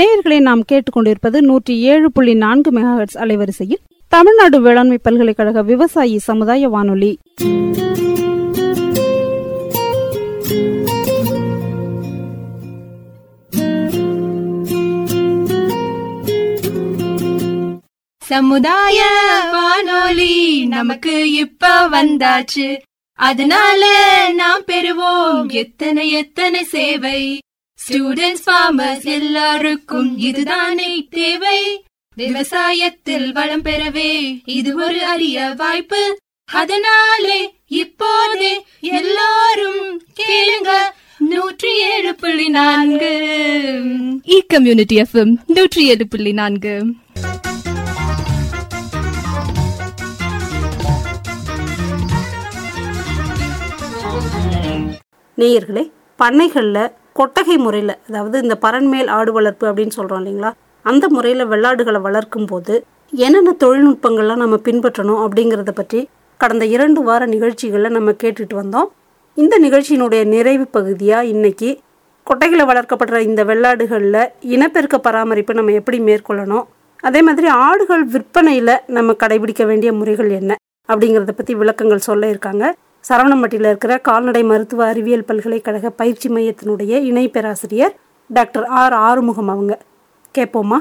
நேயர்களை நாம் கேட்டுக்கொண்டிருப்பது நூற்றி ஏழு புள்ளி நான்கு மெகாஹெட்ஸ் அலைவரிசையில் தமிழ்நாடு வேளாண்மை பல்கலைக்கழக விவசாயி சமுதாய வானொலி சமுதாய வானொலி நமக்கு இப்ப வந்தாச்சு அதனால நாம் பெறுவோம் எத்தனை எத்தனை சேவை ஸ்டூடெண்ட்ஸ் ஃபார்மர்ஸ் எல்லாருக்கும் இதுதானே தேவை விவசாயத்தில் வளம் பெறவே இது ஒரு அரிய வாய்ப்பு அதனாலே இப்போதே எல்லாரும் கேளுங்க நூற்றி ஏழு புள்ளி நான்கு இ கம்யூனிட்டி எஃப்எம் நூற்றி ஏழு புள்ளி நான்கு நேயர்களே பண்ணைகளில் கொட்டகை முறையில் அதாவது இந்த பரண்மேல் ஆடு வளர்ப்பு அப்படின்னு சொல்கிறோம் இல்லைங்களா அந்த முறையில் வெள்ளாடுகளை வளர்க்கும் போது என்னென்ன தொழில்நுட்பங்கள்லாம் நம்ம பின்பற்றணும் அப்படிங்கிறத பற்றி கடந்த இரண்டு வார நிகழ்ச்சிகளில் நம்ம கேட்டுட்டு வந்தோம் இந்த நிகழ்ச்சியினுடைய நிறைவு பகுதியாக இன்னைக்கு கொட்டைகளை வளர்க்கப்படுற இந்த வெள்ளாடுகளில் இனப்பெருக்க பராமரிப்பு நம்ம எப்படி மேற்கொள்ளணும் அதே மாதிரி ஆடுகள் விற்பனையில் நம்ம கடைபிடிக்க வேண்டிய முறைகள் என்ன அப்படிங்கிறத பற்றி விளக்கங்கள் சொல்ல இருக்காங்க சரவணம்பட்டியில் இருக்கிற கால்நடை மருத்துவ அறிவியல் பல்கலைக்கழக பயிற்சி மையத்தினுடைய இணை பேராசிரியர் டாக்டர் ஆர் ஆறுமுகம் அவங்க கேட்போமா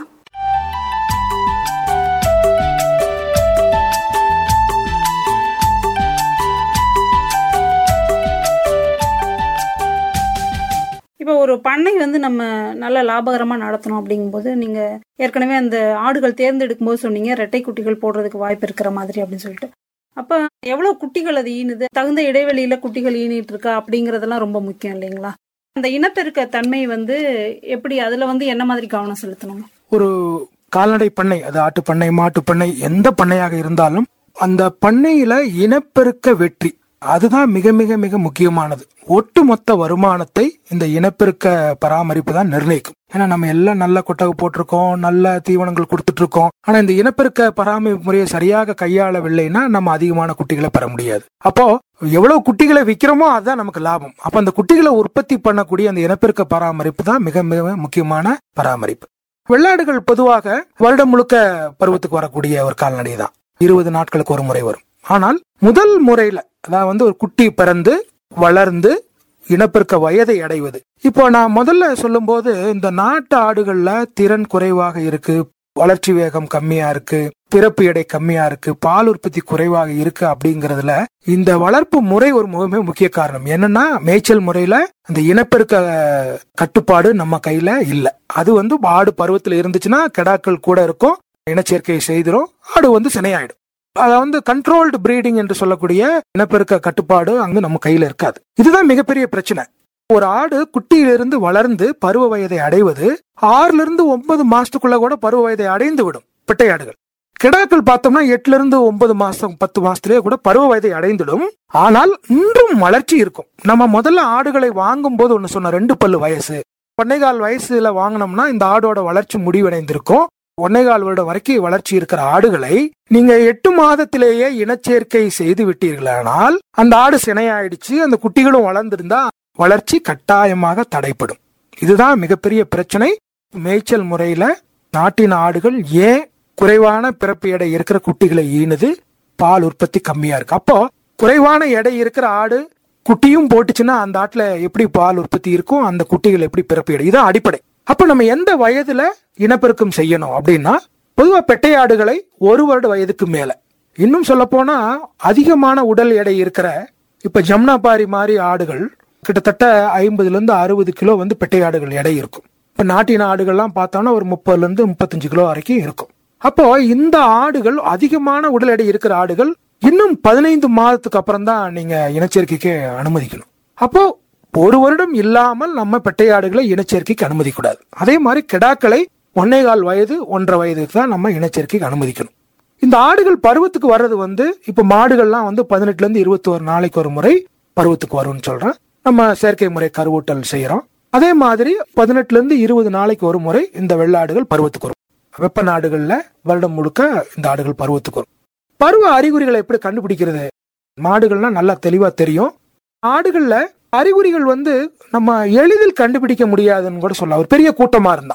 இப்போ ஒரு பண்ணை வந்து நம்ம நல்ல லாபகரமாக நடத்தணும் அப்படிங்கும்போது நீங்கள் ஏற்கனவே அந்த ஆடுகள் தேர்ந்தெடுக்கும் போது சொன்னீங்க ரெட்டை குட்டிகள் போடுறதுக்கு வாய்ப்பு இருக்கிற மாதிரி அப்படின்னு சொல்லிட்டு அப்போ எவ்வளோ குட்டிகள் அது ஈனுது தகுந்த இடைவெளியில் குட்டிகள் ஈனிட்டு இருக்கா அப்படிங்கிறதெல்லாம் ரொம்ப முக்கியம் இல்லைங்களா அந்த இனப்பெருக்க தன்மை வந்து எப்படி அதில் வந்து என்ன மாதிரி கவனம் செலுத்தணும் ஒரு கால்நடை பண்ணை அது ஆட்டு பண்ணை மாட்டு பண்ணை எந்த பண்ணையாக இருந்தாலும் அந்த பண்ணையில இனப்பெருக்க வெற்றி அதுதான் மிக மிக மிக முக்கியமானது ஒட்டுமொத்த வருமானத்தை இந்த இனப்பெருக்க பராமரிப்பு தான் நிர்ணயிக்கும் ஏன்னா நம்ம எல்லாம் நல்ல கொட்டகை போட்டிருக்கோம் நல்ல தீவனங்கள் கொடுத்துட்டு இருக்கோம் ஆனா இந்த இனப்பெருக்க பராமரிப்பு முறையை சரியாக கையாளவில்லைன்னா நம்ம அதிகமான குட்டிகளை பெற முடியாது அப்போ எவ்வளவு குட்டிகளை விற்கிறோமோ அதுதான் நமக்கு லாபம் அப்ப அந்த குட்டிகளை உற்பத்தி பண்ணக்கூடிய அந்த இனப்பெருக்க பராமரிப்பு தான் மிக மிக முக்கியமான பராமரிப்பு வெள்ளாடுகள் பொதுவாக வருடம் முழுக்க பருவத்துக்கு வரக்கூடிய ஒரு கால்நடை தான் இருபது நாட்களுக்கு ஒரு முறை வரும் ஆனால் முதல் முறையில அதாவது வந்து ஒரு குட்டி பிறந்து வளர்ந்து இனப்பெருக்க வயதை அடைவது இப்போ நான் முதல்ல சொல்லும்போது இந்த நாட்டு ஆடுகள்ல திறன் குறைவாக இருக்கு வளர்ச்சி வேகம் கம்மியா இருக்கு பிறப்பு எடை கம்மியா இருக்கு பால் உற்பத்தி குறைவாக இருக்கு அப்படிங்கறதுல இந்த வளர்ப்பு முறை ஒரு மிக முக்கிய காரணம் என்னன்னா மேய்ச்சல் முறையில அந்த இனப்பெருக்க கட்டுப்பாடு நம்ம கையில இல்ல அது வந்து ஆடு பருவத்துல இருந்துச்சுன்னா கெடாக்கள் கூட இருக்கும் இனச்சேர்க்கை செய்திரும் ஆடு வந்து சினையாயிடும் அத வந்து கண்ட்ரோல்டு பிரீடிங் என்று சொல்லக்கூடிய இனப்பெருக்க கட்டுப்பாடு அங்க நம்ம கையில இருக்காது இதுதான் மிகப்பெரிய பிரச்சனை ஒரு ஆடு குட்டியிலிருந்து வளர்ந்து பருவ வயதை அடைவது ஆறுல இருந்து ஒன்பது மாசத்துக்குள்ள கூட பருவ வயதை அடைந்து விடும் பெட்டை ஆடுகள் கிடாக்கள் பார்த்தோம்னா எட்டுல இருந்து ஒன்பது மாசம் பத்து மாசத்திலேயே கூட பருவ வயதை அடைந்துடும் ஆனால் இன்றும் வளர்ச்சி இருக்கும் நம்ம முதல்ல ஆடுகளை வாங்கும் போது ஒண்ணு சொன்ன ரெண்டு பல்லு வயசு ஒன்னேகால் வயசுல வாங்கினோம்னா இந்த ஆடோட வளர்ச்சி முடிவடைந்திருக்கும் ஒன்னேகால் வருடம் வரைக்கும் வளர்ச்சி இருக்கிற ஆடுகளை நீங்க எட்டு மாதத்திலேயே இனச்சேர்க்கை செய்து விட்டீர்களானால் அந்த ஆடு சினையாயிடுச்சு அந்த குட்டிகளும் வளர்ந்திருந்தா வளர்ச்சி கட்டாயமாக தடைப்படும் இதுதான் மிகப்பெரிய பிரச்சனை மேய்ச்சல் முறையில நாட்டின் ஆடுகள் ஏன் குறைவான பிறப்பு எடை இருக்கிற குட்டிகளை ஈனுது பால் உற்பத்தி கம்மியா இருக்கு அப்போ குறைவான எடை இருக்கிற ஆடு குட்டியும் போட்டுச்சுன்னா அந்த ஆட்டுல எப்படி பால் உற்பத்தி இருக்கும் அந்த குட்டிகள் எப்படி பிறப்பு எடை இதுதான் அடிப்படை அப்ப நம்ம எந்த வயதுல இனப்பெருக்கம் செய்யணும் அப்படின்னா பொதுவா பெட்டை ஆடுகளை ஒரு வருட வயதுக்கு மேல இன்னும் சொல்ல போனா அதிகமான உடல் எடை இருக்கிற இப்ப ஜம்னாபாரி மாதிரி ஆடுகள் கிட்டத்தட்ட ஐம்பதுல இருந்து அறுபது கிலோ வந்து பெட்டை ஆடுகள் எடை இருக்கும் இப்ப நாட்டின ஆடுகள்லாம் பார்த்தோம்னா ஒரு முப்பதுல இருந்து முப்பத்தஞ்சு கிலோ வரைக்கும் இருக்கும் அப்போ இந்த ஆடுகள் அதிகமான உடல் எடை இருக்கிற ஆடுகள் இன்னும் பதினைந்து மாதத்துக்கு அப்புறம் தான் நீங்க இனச்சேர்க்கைக்கு அனுமதிக்கணும் அப்போ ஒரு வருடம் இல்லாமல் நம்ம பெட்டை ஆடுகளை இனச்சேர்க்கைக்கு அனுமதிக்கூடாது அதே மாதிரி கிடாக்களை ஒன்னே கால் வயது ஒன்றரை வயதுக்கு தான் நம்ம இனச்சேர்க்கைக்கு அனுமதிக்கணும் இந்த ஆடுகள் பருவத்துக்கு வர்றது வந்து இப்ப மாடுகள்லாம் வந்து பதினெட்டுல இருந்து இருபத்தி ஒரு நாளைக்கு ஒரு முறை பருவத்துக்கு வரும்னு சொல்றேன் நம்ம செயற்கை முறை கருவூட்டல் செய்யறோம் அதே மாதிரி பதினெட்டுல இருந்து இருபது நாளைக்கு ஒரு முறை இந்த வெள்ளாடுகள் பருவத்துக்கு வரும் வெப்ப நாடுகள்ல வருடம் முழுக்க இந்த ஆடுகள் பருவத்துக்கு வரும் பருவ அறிகுறிகளை எப்படி கண்டுபிடிக்கிறது மாடுகள்னா நல்லா தெளிவா தெரியும் ஆடுகள்ல அறிகுறிகள் வந்து நம்ம எளிதில் கண்டுபிடிக்க முடியாதுன்னு கூட சொல்லலாம் ஒரு பெரிய கூட்டமா இருந்தா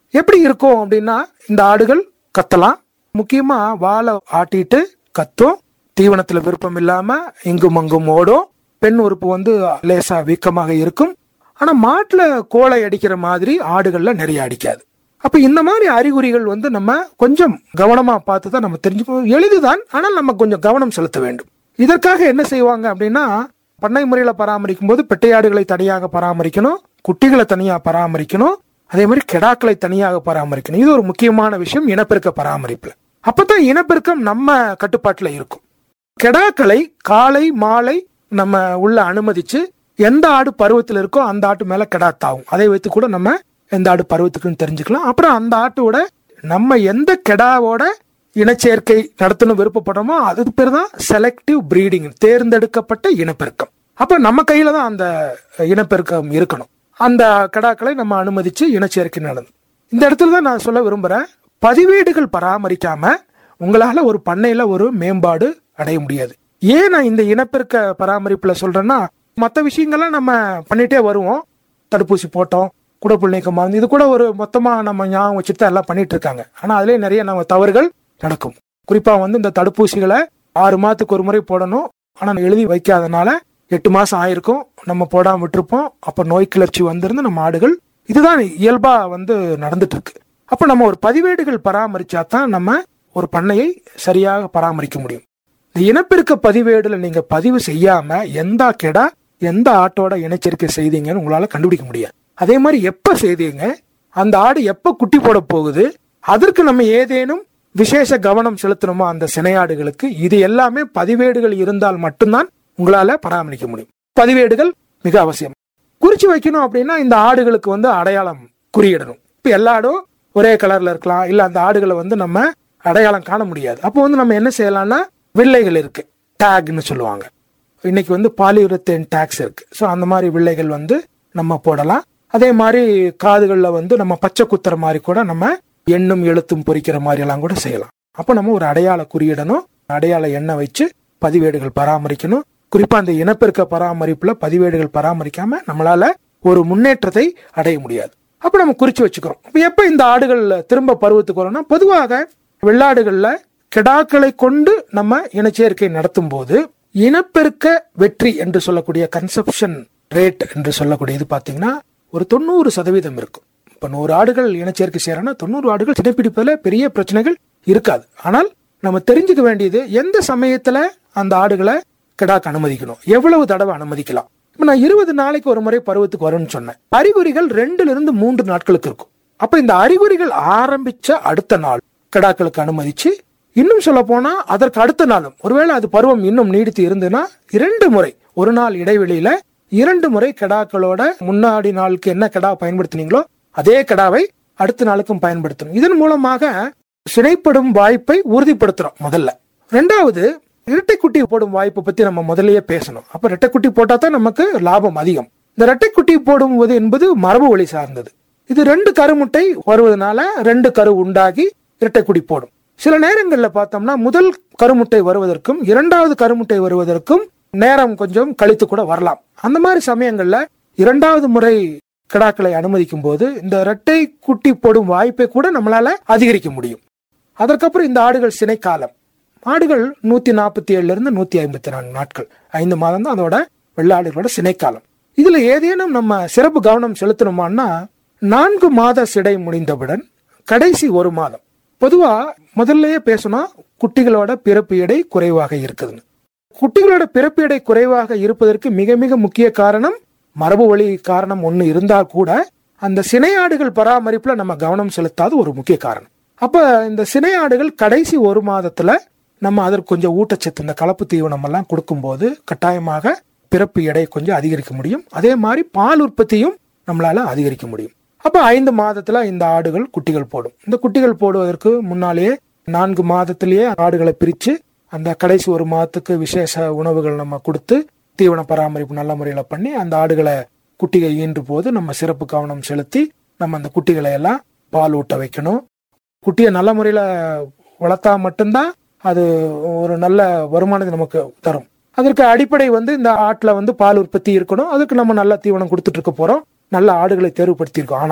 எப்படி இருக்கும் அப்படின்னா இந்த ஆடுகள் கத்தலாம் முக்கியமா வாழை ஆட்டிட்டு கத்தும் தீவனத்துல விருப்பம் இல்லாம இங்கும் அங்கும் ஓடும் பெண் உறுப்பு வந்து லேசா வீக்கமாக இருக்கும் ஆனா மாட்டுல கோலை அடிக்கிற மாதிரி ஆடுகள்ல நிறைய அடிக்காது அப்ப இந்த மாதிரி அறிகுறிகள் வந்து நம்ம கொஞ்சம் கவனமா பார்த்து தான் நம்ம தெரிஞ்சுக்கணும் எளிதுதான் ஆனால் நம்ம கொஞ்சம் கவனம் செலுத்த வேண்டும் இதற்காக என்ன செய்வாங்க அப்படின்னா பண்ணை முறையில பராமரிக்கும் போது பெட்டையாடுகளை தனியாக பராமரிக்கணும் குட்டிகளை தனியா பராமரிக்கணும் அதே மாதிரி கெடாக்களை தனியாக பராமரிக்கணும் இது ஒரு முக்கியமான விஷயம் இனப்பெருக்க பராமரிப்புல அப்பதான் இனப்பெருக்கம் நம்ம கட்டுப்பாட்டுல இருக்கும் கெடாக்களை காலை மாலை நம்ம உள்ள அனுமதிச்சு எந்த ஆடு பருவத்தில் இருக்கோ அந்த ஆட்டு மேல கெடா தாவும் அதை வைத்து கூட நம்ம எந்த ஆடு பருவத்துக்குன்னு தெரிஞ்சுக்கலாம் அப்புறம் அந்த ஆட்டோட நம்ம எந்த கெடாவோட இனச்சேர்க்கை நடத்தணும் விருப்பப்படுறோமோ அதுக்கு பேர் தான் செலக்டிவ் பிரீடிங் தேர்ந்தெடுக்கப்பட்ட இனப்பெருக்கம் அப்ப நம்ம கையில தான் அந்த இனப்பெருக்கம் இருக்கணும் அந்த கடாக்களை நம்ம அனுமதிச்சு இனச்சேர்க்கை நடந்து இந்த இடத்துல தான் நான் சொல்ல விரும்புறேன் பதிவேடுகள் பராமரிக்காம உங்களால ஒரு பண்ணையில ஒரு மேம்பாடு அடைய முடியாது ஏன் நான் இந்த இனப்பெருக்க பராமரிப்புல சொல்றேன்னா மற்ற விஷயங்கள்லாம் நம்ம பண்ணிட்டே வருவோம் தடுப்பூசி போட்டோம் குடப்புள் நீக்கம் மருந்து இது கூட ஒரு மொத்தமா நம்ம ஞாபகம் வச்சுட்டு தான் எல்லாம் பண்ணிட்டு இருக்காங்க ஆனா அதுலயே நிறைய நம்ம தவறுகள் நடக்கும் குறிப்பா வந்து இந்த தடுப்பூசிகளை ஆறு மாதத்துக்கு ஒரு முறை போடணும் ஆனா எழுதி வைக்காதனால எட்டு மாசம் ஆயிருக்கும் நம்ம போடாம விட்டுருப்போம் அப்ப நோய் கிளர்ச்சி வந்திருந்து நம்ம ஆடுகள் இதுதான் இயல்பா வந்து நடந்துட்டு இருக்கு அப்ப நம்ம ஒரு பதிவேடுகள் பராமரிச்சா தான் நம்ம ஒரு பண்ணையை சரியாக பராமரிக்க முடியும் இந்த இனப்பெருக்க பதிவேடுல நீங்க பதிவு செய்யாம எந்த கெடா எந்த ஆட்டோட இனச்சேர்க்கை செய்தீங்கன்னு உங்களால கண்டுபிடிக்க முடியாது அதே மாதிரி எப்ப செய்தீங்க அந்த ஆடு எப்ப குட்டி போட போகுது அதற்கு நம்ம ஏதேனும் விசேஷ கவனம் செலுத்தணுமா அந்த சினையாடுகளுக்கு இது எல்லாமே பதிவேடுகள் இருந்தால் மட்டும்தான் உங்களால பராமரிக்க முடியும் பதிவேடுகள் மிக அவசியம் குறிச்சு வைக்கணும் அப்படின்னா இந்த ஆடுகளுக்கு வந்து அடையாளம் குறியிடணும் இப்ப எல்லா ஆடும் ஒரே கலர்ல இருக்கலாம் இல்ல அந்த ஆடுகளை வந்து நம்ம அடையாளம் காண முடியாது அப்போ வந்து நம்ம என்ன செய்யலாம்னா வில்லைகள் இருக்கு டேக்னு சொல்லுவாங்க இன்னைக்கு வந்து பாலியுரத்தேன் டேக்ஸ் இருக்கு ஸோ அந்த மாதிரி வில்லைகள் வந்து நம்ம போடலாம் அதே மாதிரி காதுகளில் வந்து நம்ம பச்சை குத்துற மாதிரி கூட நம்ம எண்ணும் எழுத்தும் பொறிக்கிற மாதிரி எல்லாம் கூட செய்யலாம் அப்போ நம்ம ஒரு அடையாள குறியிடணும் அடையாள எண்ணெய் வச்சு பதிவேடுகள் பராமரிக்கணும் குறிப்பா அந்த இனப்பெருக்க பராமரிப்புல பதிவேடுகள் பராமரிக்காம நம்மளால ஒரு முன்னேற்றத்தை அடைய முடியாது அப்ப நம்ம குறிச்சு வச்சுக்கிறோம் இப்ப எப்ப இந்த ஆடுகள் திரும்ப பருவத்துக்கு வரோம்னா பொதுவாக வெள்ளாடுகள்ல கெடாக்களை கொண்டு நம்ம இனச்சேர்க்கை நடத்தும் போது இனப்பெருக்க வெற்றி என்று சொல்லக்கூடிய கன்செப்ஷன் ரேட் என்று சொல்லக்கூடியது பாத்தீங்கன்னா ஒரு தொண்ணூறு சதவீதம் இருக்கும் இப்ப நூறு ஆடுகள் இனச்சேர்க்கை செய்யறோம்னா தொண்ணூறு ஆடுகள் சினைப்பிடிப்பதுல பெரிய பிரச்சனைகள் இருக்காது ஆனால் நம்ம தெரிஞ்சுக்க வேண்டியது எந்த சமயத்துல அந்த ஆடுகளை கிடாக்கு அனுமதிக்கணும் எவ்வளவு தடவை அனுமதிக்கலாம் இப்ப நான் இருபது நாளைக்கு ஒரு முறை பருவத்துக்கு வரும்னு சொன்னேன் அறிகுறிகள் ரெண்டுல இருந்து மூன்று நாட்களுக்கு இருக்கும் அப்ப இந்த அறிகுறிகள் ஆரம்பிச்ச அடுத்த நாள் கிடாக்களுக்கு அனுமதிச்சு இன்னும் சொல்ல போனா அதற்கு அடுத்த நாளும் ஒருவேளை அது பருவம் இன்னும் நீடித்து இருந்ததுன்னா இரண்டு முறை ஒரு நாள் இடைவெளியில இரண்டு முறை கிடாக்களோட முன்னாடி நாளுக்கு என்ன கிடா பயன்படுத்தினீங்களோ அதே கிடாவை அடுத்த நாளுக்கும் பயன்படுத்தணும் இதன் மூலமாக சினைப்படும் வாய்ப்பை உறுதிப்படுத்துறோம் முதல்ல ரெண்டாவது இரட்டை குட்டி போடும் வாய்ப்பை பத்தி நம்ம முதல்லயே பேசணும் அப்ப இரட்டை குட்டி போட்டா தான் நமக்கு லாபம் அதிகம் இந்த இரட்டை குட்டி போடுவது என்பது மரபு வழி சார்ந்தது இது ரெண்டு கருமுட்டை வருவதனால ரெண்டு கரு உண்டாகி இரட்டை குடி போடும் சில நேரங்கள்ல பார்த்தோம்னா முதல் கருமுட்டை வருவதற்கும் இரண்டாவது கருமுட்டை வருவதற்கும் நேரம் கொஞ்சம் கழித்து கூட வரலாம் அந்த மாதிரி சமயங்கள்ல இரண்டாவது முறை கிடாக்களை அனுமதிக்கும் போது இந்த இரட்டை குட்டி போடும் வாய்ப்பை கூட நம்மளால அதிகரிக்க முடியும் அதற்கப்புறம் இந்த ஆடுகள் சினை காலம் ஆடுகள் நூத்தி நாற்பத்தி ஏழுல இருந்து நூத்தி ஐம்பத்தி நான்கு நாட்கள் ஐந்து மாதம் தான் அதோட வெள்ளாடுகளோட சினைக்காலம் இதுல ஏதேனும் நம்ம சிறப்பு கவனம் செலுத்தணுமான்னா நான்கு மாத சிடை முடிந்தவுடன் கடைசி ஒரு மாதம் பொதுவா முதல்லயே பேசணும் குட்டிகளோட பிறப்பு எடை குறைவாக இருக்குதுன்னு குட்டிகளோட பிறப்பு எடை குறைவாக இருப்பதற்கு மிக மிக முக்கிய காரணம் மரபு வழி காரணம் ஒண்ணு இருந்தால் கூட அந்த சினையாடுகள் பராமரிப்புல நம்ம கவனம் செலுத்தாத ஒரு முக்கிய காரணம் அப்ப இந்த சினையாடுகள் கடைசி ஒரு மாதத்துல நம்ம அதற்கு கொஞ்சம் ஊட்டச்சத்து இந்த கலப்பு தீவனம் எல்லாம் கொடுக்கும்போது கட்டாயமாக பிறப்பு எடை கொஞ்சம் அதிகரிக்க முடியும் அதே மாதிரி பால் உற்பத்தியும் நம்மளால அதிகரிக்க முடியும் அப்ப ஐந்து மாதத்துல இந்த ஆடுகள் குட்டிகள் போடும் இந்த குட்டிகள் போடுவதற்கு முன்னாலேயே நான்கு மாதத்திலேயே ஆடுகளை பிரிச்சு அந்த கடைசி ஒரு மாதத்துக்கு விசேஷ உணவுகள் நம்ம கொடுத்து தீவன பராமரிப்பு நல்ல முறையில பண்ணி அந்த ஆடுகளை குட்டிகள் ஈன்று போது நம்ம சிறப்பு கவனம் செலுத்தி நம்ம அந்த குட்டிகளை எல்லாம் பால் ஊட்ட வைக்கணும் குட்டியை நல்ல முறையில வளர்த்தா மட்டும்தான் அது ஒரு நல்ல வருமானத்தை நமக்கு தரும் அதற்கு அடிப்படை வந்து இந்த ஆட்டுல வந்து பால் உற்பத்தி இருக்கணும் அதுக்கு நம்ம நல்ல தீவனம் கொடுத்துட்டு இருக்க போறோம் நல்ல ஆடுகளை தேர்வுபடுத்தி இருக்கோம் ஆனால்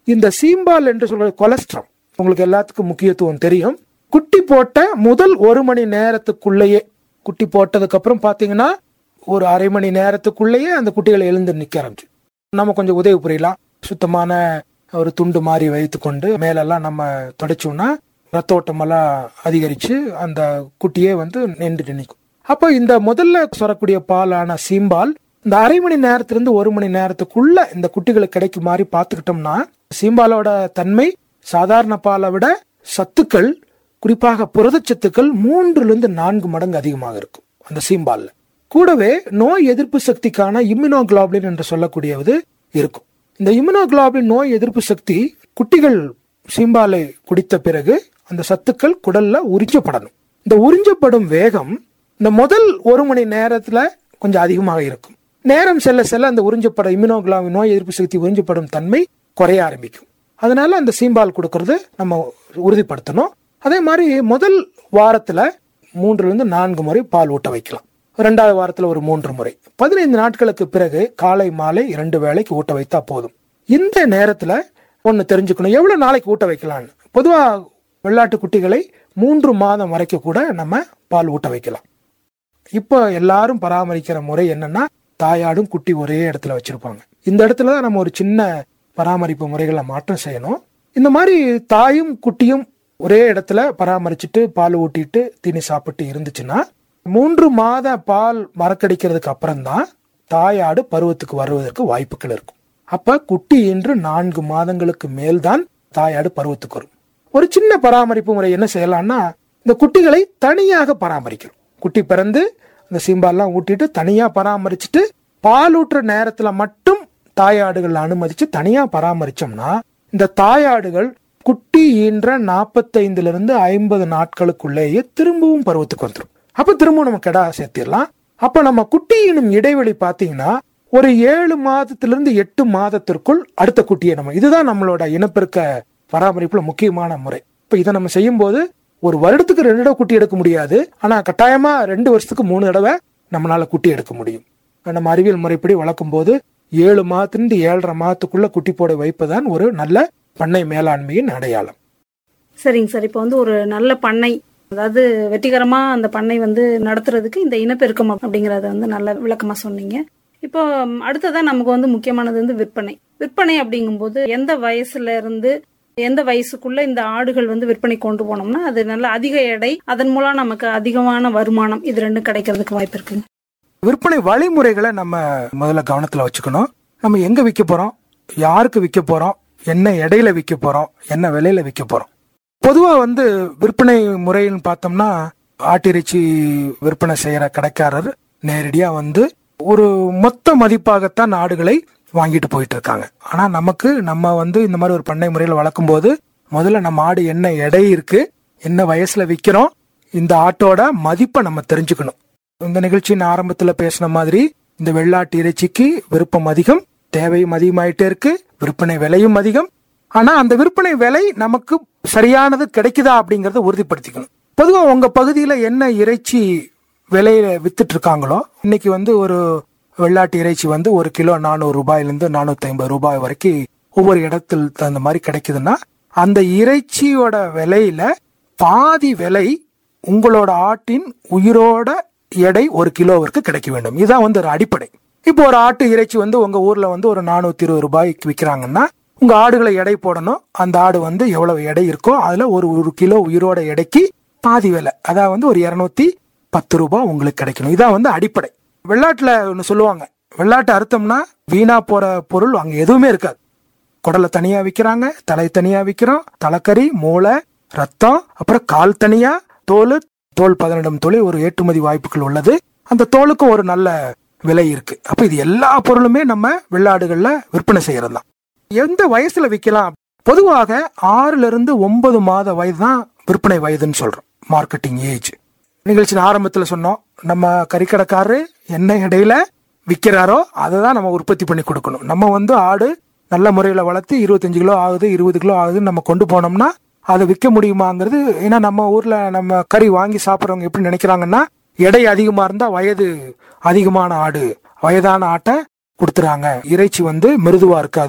இந்த சீம்பால் என்று சொல்ற கொலஸ்ட்ரம் உங்களுக்கு எல்லாத்துக்கும் முக்கியத்துவம் தெரியும் குட்டி போட்ட முதல் ஒரு மணி நேரத்துக்குள்ளேயே குட்டி போட்டதுக்கு அப்புறம் பாத்தீங்கன்னா ஒரு அரை மணி நேரத்துக்குள்ளேயே அந்த குட்டிகள் எழுந்து நிக்க ஆரம்பிச்சு நம்ம கொஞ்சம் உதவி புரியலாம் சுத்தமான ஒரு துண்டு மாதிரி வைத்துக்கொண்டு மேலெல்லாம் நம்ம தொடச்சோம்னா ரத்த ஓட்டமெல்லாம் அதிகரிச்சு அந்த குட்டியே வந்து நின்றுட்டு நிற்கும் அப்போ இந்த முதல்ல சொரக்கூடிய பாலான சீம்பால் இந்த அரை மணி நேரத்திலிருந்து ஒரு மணி நேரத்துக்குள்ள இந்த குட்டிகளுக்கு கிடைக்கும் மாதிரி பார்த்துக்கிட்டோம்னா சீம்பாலோட தன்மை சாதாரண பாலை விட சத்துக்கள் குறிப்பாக புரதச்சத்துக்கள் மூன்றுல இருந்து நான்கு மடங்கு அதிகமாக இருக்கும் அந்த சீம்பால்ல கூடவே நோய் எதிர்ப்பு சக்திக்கான இம்யூனோகுளோபின் என்று சொல்லக்கூடியது இருக்கும் இந்த இம்யூனோகுளோபின் நோய் எதிர்ப்பு சக்தி குட்டிகள் சீம்பாலை குடித்த பிறகு அந்த சத்துக்கள் குடல்ல உறிஞ்சப்படணும் இந்த உறிஞ்சப்படும் வேகம் இந்த முதல் ஒரு மணி நேரத்துல கொஞ்சம் அதிகமாக இருக்கும் நேரம் செல்ல செல்ல அந்த உறிஞ்சப்பட இம்யூனோகுளோபின் நோய் எதிர்ப்பு சக்தி உறிஞ்சப்படும் தன்மை குறைய ஆரம்பிக்கும் அதனால அந்த சீம்பால் கொடுக்கறது நம்ம உறுதிப்படுத்தணும் அதே மாதிரி முதல் வாரத்துல மூன்றுல இருந்து நான்கு முறை பால் ஊட்ட வைக்கலாம் ரெண்டாவது வாரத்துல ஒரு மூன்று முறை பதினைந்து நாட்களுக்கு பிறகு காலை மாலை இரண்டு வேளைக்கு ஊட்ட வைத்தா போதும் இந்த நேரத்துல ஒன்னு தெரிஞ்சுக்கணும் எவ்வளவு நாளைக்கு ஊட்ட வைக்கலாம்னு பொதுவா வெள்ளாட்டு குட்டிகளை மூன்று மாதம் வரைக்கும் கூட நம்ம பால் ஊட்ட வைக்கலாம் இப்போ எல்லாரும் பராமரிக்கிற முறை என்னன்னா தாயாடும் குட்டி ஒரே இடத்துல வச்சிருப்பாங்க இந்த இடத்துல தான் நம்ம ஒரு சின்ன பராமரிப்பு முறைகளை மாற்றம் செய்யணும் இந்த மாதிரி தாயும் குட்டியும் ஒரே இடத்துல பராமரிச்சுட்டு பால் ஊட்டிட்டு தீனி சாப்பிட்டு இருந்துச்சுன்னா மூன்று மாத பால் மறக்கடிக்கிறதுக்கு அப்புறம் தான் தாயாடு பருவத்துக்கு வருவதற்கு வாய்ப்புகள் இருக்கும் அப்ப குட்டி இன்று நான்கு மாதங்களுக்கு மேல்தான் தாயாடு பருவத்துக்கு வரும் ஒரு சின்ன பராமரிப்பு முறை என்ன செய்யலாம்னா இந்த குட்டிகளை தனியாக பராமரிக்கிறோம் குட்டி பிறந்து இந்த சீம்பால்லாம் ஊட்டிட்டு தனியா பராமரிச்சுட்டு பால் ஊட்டுற நேரத்துல மட்டும் தாயாடுகள் அனுமதிச்சு தனியா பராமரிச்சோம்னா இந்த தாயாடுகள் குட்டி ஈன்ற நாற்பத்தைந்துல இருந்து ஐம்பது நாட்களுக்குள்ளேயே திரும்பவும் பருவத்துக்கு வந்துடும் அப்ப திரும்பவும் நம்ம கெடா சேர்த்திடலாம் அப்ப நம்ம குட்டி ஈனும் இடைவெளி பாத்தீங்கன்னா ஒரு ஏழு மாதத்திலிருந்து எட்டு மாதத்திற்குள் அடுத்த குட்டியை நம்ம இதுதான் நம்மளோட இனப்பெருக்க பராமரிப்புல முக்கியமான முறை இப்ப இதை நம்ம செய்யும் போது ஒரு வருடத்துக்கு ரெண்டு தடவை குட்டி எடுக்க முடியாது ஆனா கட்டாயமா ரெண்டு வருஷத்துக்கு மூணு தடவை நம்மளால குட்டி எடுக்க முடியும் நம்ம அறிவியல் முறைப்படி வளர்க்கும் போது ஏழு மாதத்திலிருந்து ஏழரை மாதத்துக்குள்ள குட்டி போட வைப்பதுதான் ஒரு நல்ல பண்ணை மேலாண்மையின் அடையாளம் சரிங்க சார் இப்போ வந்து ஒரு நல்ல பண்ணை அதாவது வெற்றிகரமா அந்த பண்ணை வந்து நடத்துறதுக்கு இந்த இனப்பெருக்கம் அப்படிங்கறத வந்து நல்ல விளக்கமா சொன்னீங்க இப்போ ம், அடுத்ததா நமக்கு வந்து முக்கியமானது வந்து விற்பனை விற்பனை அப்படிங்கும்போது எந்த வயசுல இருந்து எந்த வயசுக்குள்ள இந்த ஆடுகள் வந்து விற்பனை கொண்டு போனோம்னா அது நல்ல அதிக எடை அதன் மூலம் நமக்கு அதிகமான வருமானம் இது ரெண்டும் கிடைக்கிறதுக்கு வாய்ப்பு இருக்குங்க விற்பனை வழிமுறைகளை நம்ம முதல்ல கவனத்துல வச்சுக்கணும் நம்ம எங்க விற்க போறோம் யாருக்கு விற்க போறோம் என்ன இடையில விற்க போறோம் என்ன விலையில விற்க போறோம் பொதுவா வந்து விற்பனை முறைன்னு பார்த்தோம்னா ஆட்டிறைச்சி விற்பனை செய்யற கடைக்காரர் நேரடியா வந்து ஒரு மொத்த மதிப்பாகத்தான் ஆடுகளை வாங்கிட்டு போயிட்டு இருக்காங்க ஆனா நமக்கு நம்ம வந்து இந்த மாதிரி ஒரு பண்ணை முறையில் வளர்க்கும் போது முதல்ல நம்ம ஆடு என்ன எடை இருக்கு என்ன வயசுல விற்கிறோம் இந்த ஆட்டோட மதிப்பை நம்ம தெரிஞ்சுக்கணும் இந்த நிகழ்ச்சியின் ஆரம்பத்துல பேசின மாதிரி இந்த வெள்ளாட்டு இறைச்சிக்கு விருப்பம் அதிகம் தேவையும் அதிகமாயிட்டே இருக்கு விற்பனை விலையும் அதிகம் ஆனா அந்த விற்பனை விலை நமக்கு சரியானது கிடைக்குதா அப்படிங்கறத உறுதிப்படுத்திக்கணும் பொதுவா உங்க பகுதியில என்ன இறைச்சி விலையில வித்துட்டு இருக்காங்களோ இன்னைக்கு வந்து ஒரு வெள்ளாட்டு இறைச்சி வந்து ஒரு கிலோ நானூறு ரூபாயிலிருந்து நானூத்தி ஐம்பது ரூபாய் வரைக்கும் ஒவ்வொரு இடத்தில் தகுந்த மாதிரி கிடைக்குதுன்னா அந்த இறைச்சியோட விலையில பாதி விலை உங்களோட ஆட்டின் உயிரோட எடை ஒரு கிலோவிற்கு கிடைக்க வேண்டும் இதுதான் வந்து ஒரு அடிப்படை இப்போ ஒரு ஆட்டு இறைச்சி வந்து உங்க ஊர்ல வந்து ஒரு நானூத்தி இருபது ரூபாய்க்கு விற்கிறாங்கன்னா உங்க ஆடுகளை எடை போடணும் அந்த ஆடு வந்து எவ்வளவு எடை இருக்கோ அதுல ஒரு ஒரு கிலோ உயிரோட எடைக்கு பாதி விலை அதாவது வந்து ஒரு இருநூத்தி பத்து ரூபாய் உங்களுக்கு கிடைக்கணும் இதான் வந்து அடிப்படை வெள்ளாட்டுல ஒன்று சொல்லுவாங்க வெள்ளாட்டு அறுத்தம்னா வீணா போற பொருள் அங்க எதுவுமே இருக்காது குடலை தனியா விக்கிறாங்க தலை தனியா விக்கிறோம் தலைக்கறி மூளை ரத்தம் அப்புறம் கால் தனியா தோல் தோல் பதனிடம் தொழில் ஒரு ஏற்றுமதி வாய்ப்புகள் உள்ளது அந்த தோலுக்கும் ஒரு நல்ல விலை இருக்கு அப்ப இது எல்லா பொருளுமே நம்ம வெள்ளாடுகள்ல விற்பனை செய்யறது தான் எந்த வயசுல விற்கலாம் பொதுவாக ஆறுல இருந்து ஒன்பது மாத வயது தான் விற்பனை வயதுன்னு சொல்றோம் மார்க்கெட்டிங் ஏஜ் நிகழ்ச்சியின் ஆரம்பத்துல சொன்னோம் நம்ம கறிக்கடைக்காரரு என்ன இடையில விற்கிறாரோ அதை தான் நம்ம உற்பத்தி பண்ணி கொடுக்கணும் நம்ம வந்து ஆடு நல்ல முறையில் வளர்த்து இருபத்தஞ்சு கிலோ ஆகுது இருபது கிலோ ஆகுதுன்னு நம்ம கொண்டு போனோம்னா அதை விற்க முடியுமாங்கிறது ஏன்னா நம்ம ஊர்ல நம்ம கறி வாங்கி சாப்பிட்றவங்க எப்படி நினைக்கிறாங்கன்னா எடை அதிகமா இருந்தா வயது அதிகமான ஆடு வயதான ஆட்டை கொடுத்துறாங்க இறைச்சி வந்து மிருதுவா இருக்காது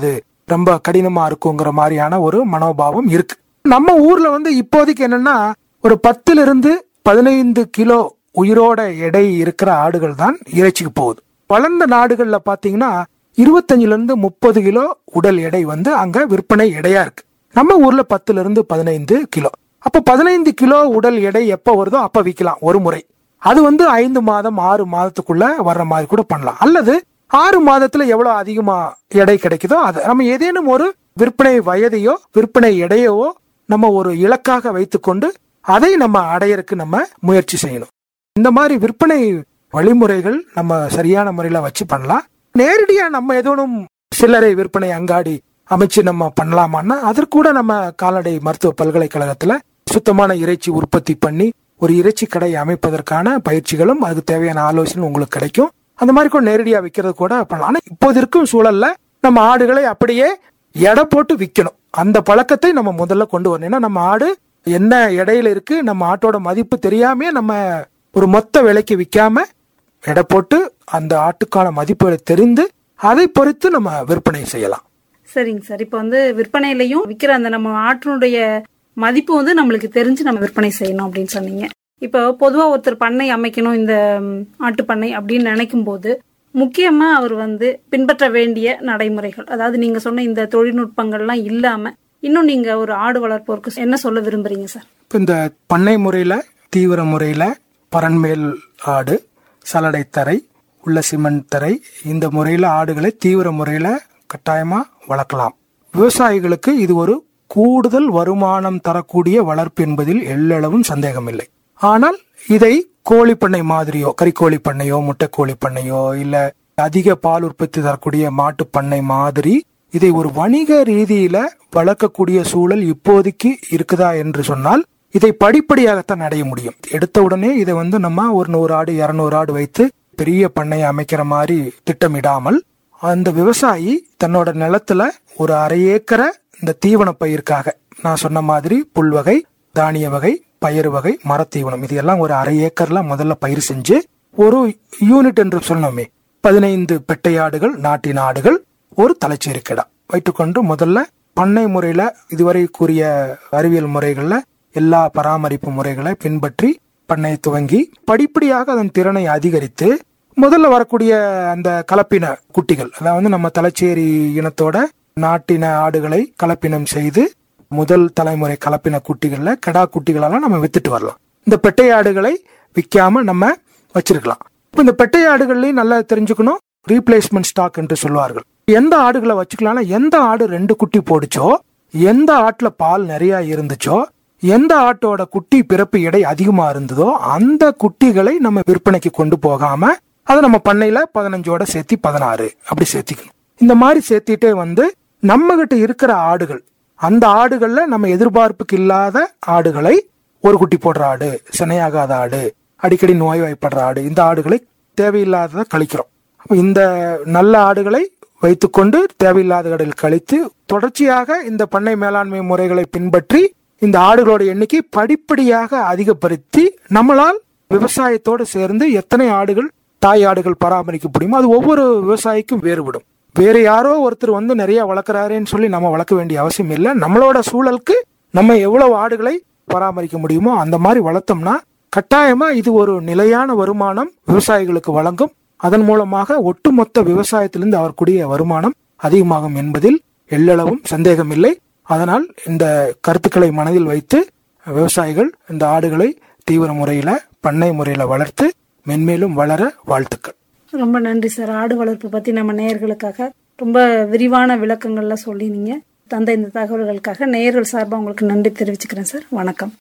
ரொம்ப கடினமா இருக்குங்கிற மாதிரியான ஒரு மனோபாவம் இருக்கு நம்ம ஊர்ல வந்து இப்போதைக்கு என்னன்னா ஒரு பத்துல இருந்து பதினைந்து கிலோ உயிரோட எடை இருக்கிற ஆடுகள் தான் இறைச்சிக்கு போகுது வளர்ந்த நாடுகள்ல பாத்தீங்கன்னா இருபத்தஞ்சுல இருந்து முப்பது கிலோ உடல் எடை வந்து அங்க விற்பனை எடையா இருக்கு நம்ம ஊர்ல பத்துல இருந்து பதினைந்து கிலோ அப்ப பதினைந்து கிலோ உடல் எடை எப்ப வருதோ அப்ப விற்கலாம் ஒரு முறை அது வந்து ஐந்து மாதம் ஆறு மாதத்துக்குள்ள வர்ற மாதிரி கூட பண்ணலாம் அல்லது ஆறு மாதத்துல எவ்வளவு அதிகமா எடை கிடைக்குதோ அது நம்ம ஏதேனும் ஒரு விற்பனை வயதையோ விற்பனை எடையவோ நம்ம ஒரு இலக்காக வைத்துக்கொண்டு அதை நம்ம அடையறதுக்கு நம்ம முயற்சி செய்யணும் இந்த மாதிரி விற்பனை வழிமுறைகள் நம்ம சரியான முறையில வச்சு பண்ணலாம் நேரடியா நம்ம ஏதோனும் சில்லறை விற்பனை அங்காடி அமைச்சு நம்ம பண்ணலாமான்னா அதற்கு கூட நம்ம கால்நடை மருத்துவ பல்கலைக்கழகத்துல சுத்தமான இறைச்சி உற்பத்தி பண்ணி ஒரு இறைச்சி கடை அமைப்பதற்கான பயிற்சிகளும் அதுக்கு தேவையான ஆலோசனை உங்களுக்கு கிடைக்கும் அந்த மாதிரி கூட நேரடியா விற்கிறது கூட பண்ணலாம் ஆனா இப்போது இருக்கும் சூழல்ல நம்ம ஆடுகளை அப்படியே எடை போட்டு விற்கணும் அந்த பழக்கத்தை நம்ம முதல்ல கொண்டு வரணும் ஏன்னா நம்ம ஆடு என்ன எடையில இருக்கு நம்ம ஆட்டோட மதிப்பு தெரியாமே நம்ம ஒரு மொத்த விலைக்கு விற்காம எடை போட்டு அந்த ஆட்டுக்கான மதிப்புகளை தெரிந்து அதை பொறுத்து நம்ம விற்பனை செய்யலாம் சரிங்க சார் இப்போ வந்து விற்பனையிலையும் விற்கிற அந்த நம்ம ஆட்டினுடைய மதிப்பு வந்து நம்மளுக்கு தெரிஞ்சு நம்ம விற்பனை செய்யணும் அப்படின்னு சொன்னீங்க இப்போ பொதுவாக ஒருத்தர் பண்ணை அமைக்கணும் இந்த ம், ஆட்டு பண்ணை அப்படின்னு நினைக்கும் போது முக்கியமா அவர் வந்து பின்பற்ற வேண்டிய நடைமுறைகள் அதாவது நீங்க சொன்ன இந்த தொழில்நுட்பங்கள்லாம் இல்லாம இன்னும் நீங்க ஒரு ஆடு வளர்ப்போருக்கு என்ன சொல்ல விரும்புறீங்க சார் இப்போ இந்த பண்ணை முறையில தீவிர முறையில பரன்மேல் ஆடு சலடை தரை உள்ள சிமெண்ட் தரை இந்த முறையில ஆடுகளை தீவிர முறையில கட்டாயமா வளர்க்கலாம் விவசாயிகளுக்கு இது ஒரு கூடுதல் வருமானம் தரக்கூடிய வளர்ப்பு என்பதில் எள்ளளவும் சந்தேகமில்லை ஆனால் இதை கோழி பண்ணை மாதிரியோ கறிக்கோழி பண்ணையோ முட்டைக்கோழி பண்ணையோ இல்ல அதிக பால் உற்பத்தி தரக்கூடிய மாட்டு பண்ணை மாதிரி இதை ஒரு வணிக ரீதியில வளர்க்கக்கூடிய சூழல் இப்போதைக்கு இருக்குதா என்று சொன்னால் இதை படிப்படியாகத்தான் அடைய முடியும் எடுத்த உடனே இதை வந்து நம்ம ஒரு நூறு ஆடு இருநூறு ஆடு வைத்து பெரிய பண்ணையை அமைக்கிற மாதிரி திட்டமிடாமல் அந்த விவசாயி தன்னோட நிலத்துல ஒரு அரை ஏக்கரை இந்த தீவன பயிருக்காக நான் சொன்ன மாதிரி புல் வகை தானிய வகை பயிர் வகை மரத்தீவனம் இது எல்லாம் ஒரு அரை ஏக்கர்ல முதல்ல பயிர் செஞ்சு ஒரு யூனிட் என்று சொன்னோமே பதினைந்து பெட்டையாடுகள் நாட்டின் ஆடுகள் ஒரு தலைச்சேரி கிடா வைத்துக்கொண்டு முதல்ல பண்ணை முறையில இதுவரை கூறிய அறிவியல் முறைகள்ல எல்லா பராமரிப்பு முறைகளை பின்பற்றி பண்ணை துவங்கி படிப்படியாக அதன் திறனை அதிகரித்து முதல்ல வரக்கூடிய அந்த கலப்பின குட்டிகள் அதாவது நம்ம தலைச்சேரி இனத்தோட நாட்டின ஆடுகளை கலப்பினம் செய்து முதல் தலைமுறை கலப்பின குட்டிகள்ல கடா குட்டிகளெல்லாம் நம்ம வித்துட்டு வரலாம் இந்த பெட்டை ஆடுகளை விற்காம நம்ம வச்சிருக்கலாம் இப்ப இந்த பெட்டை ஆடுகள்லயும் நல்லா தெரிஞ்சுக்கணும் ரீப்ளேஸ்மெண்ட் ஸ்டாக் என்று சொல்வார்கள் எந்த ஆடுகளை வச்சுக்கலாம்னா எந்த ஆடு ரெண்டு குட்டி போடுச்சோ எந்த ஆட்டுல பால் நிறைய இருந்துச்சோ எந்த ஆட்டோட குட்டி பிறப்பு எடை அதிகமா இருந்ததோ அந்த குட்டிகளை நம்ம விற்பனைக்கு கொண்டு போகாம அதை நம்ம பண்ணையில பதினஞ்சோட சேர்த்தி பதினாறு அப்படி சேர்த்திக்கணும் இந்த மாதிரி சேர்த்திட்டே வந்து நம்ம கிட்ட இருக்கிற ஆடுகள் அந்த ஆடுகள்ல நம்ம எதிர்பார்ப்புக்கு இல்லாத ஆடுகளை ஒரு குட்டி போடுற ஆடு சினையாகாத ஆடு அடிக்கடி நோய்வாய்ப்படுற ஆடு இந்த ஆடுகளை தேவையில்லாததை கழிக்கிறோம் அப்ப இந்த நல்ல ஆடுகளை வைத்துக்கொண்டு தேவையில்லாத ஆடுகள் கழித்து தொடர்ச்சியாக இந்த பண்ணை மேலாண்மை முறைகளை பின்பற்றி இந்த ஆடுகளோட எண்ணிக்கை படிப்படியாக அதிகப்படுத்தி நம்மளால் விவசாயத்தோடு சேர்ந்து எத்தனை ஆடுகள் தாய் ஆடுகள் பராமரிக்க முடியுமோ அது ஒவ்வொரு விவசாயிக்கும் வேறுபடும் வேற யாரோ ஒருத்தர் வந்து நிறைய வளர்க்குறாருன்னு சொல்லி நம்ம வளர்க்க வேண்டிய அவசியம் இல்லை நம்மளோட சூழலுக்கு நம்ம எவ்வளவு ஆடுகளை பராமரிக்க முடியுமோ அந்த மாதிரி வளர்த்தோம்னா கட்டாயமா இது ஒரு நிலையான வருமானம் விவசாயிகளுக்கு வழங்கும் அதன் மூலமாக ஒட்டுமொத்த விவசாயத்திலிருந்து அவருக்குரிய வருமானம் அதிகமாகும் என்பதில் எள்ளளவும் சந்தேகமில்லை அதனால் இந்த கருத்துக்களை மனதில் வைத்து விவசாயிகள் இந்த ஆடுகளை தீவிர முறையில பண்ணை முறையில வளர்த்து மென்மேலும் வளர வாழ்த்துக்கள் ரொம்ப நன்றி சார் ஆடு வளர்ப்பு பத்தி நம்ம நேயர்களுக்காக ரொம்ப விரிவான விளக்கங்கள்ல சொல்லி நீங்க தந்த இந்த தகவல்களுக்காக நேயர்கள் சார்பா உங்களுக்கு நன்றி தெரிவிச்சுக்கிறேன் சார் வணக்கம்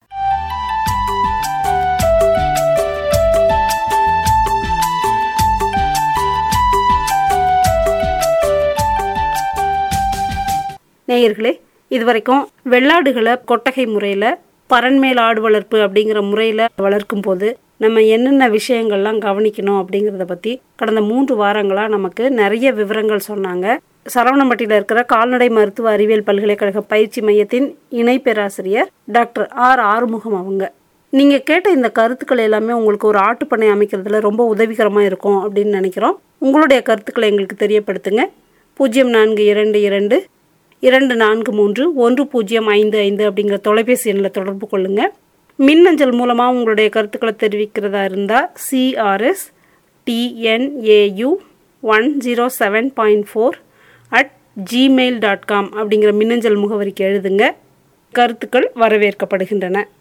நேயர்களே இதுவரைக்கும் வெள்ளாடுகளை கொட்டகை முறையில் பரன்மேல் ஆடு வளர்ப்பு அப்படிங்கிற முறையில் வளர்க்கும் போது நம்ம என்னென்ன விஷயங்கள்லாம் கவனிக்கணும் அப்படிங்கிறத பற்றி கடந்த மூன்று வாரங்களாக நமக்கு நிறைய விவரங்கள் சொன்னாங்க சரவணம்பட்டியில் இருக்கிற கால்நடை மருத்துவ அறிவியல் பல்கலைக்கழக பயிற்சி மையத்தின் இணை பேராசிரியர் டாக்டர் ஆர் ஆறுமுகம் அவங்க நீங்கள் கேட்ட இந்த கருத்துக்கள் எல்லாமே உங்களுக்கு ஒரு ஆட்டுப்பண்ணை அமைக்கிறதுல ரொம்ப உதவிகரமாக இருக்கும் அப்படின்னு நினைக்கிறோம் உங்களுடைய கருத்துக்களை எங்களுக்கு தெரியப்படுத்துங்க பூஜ்ஜியம் நான்கு இரண்டு இரண்டு இரண்டு நான்கு மூன்று ஒன்று பூஜ்ஜியம் ஐந்து ஐந்து அப்படிங்கிற தொலைபேசி எண்ணில் தொடர்பு கொள்ளுங்கள் மின்னஞ்சல் மூலமாக உங்களுடைய கருத்துக்களை தெரிவிக்கிறதா இருந்தால் CRS TNAU one zero seven point four at Gmail dot com அப்படிங்கிற மின்னஞ்சல் முகவரிக்கு எழுதுங்க கருத்துக்கள் வரவேற்கப்படுகின்றன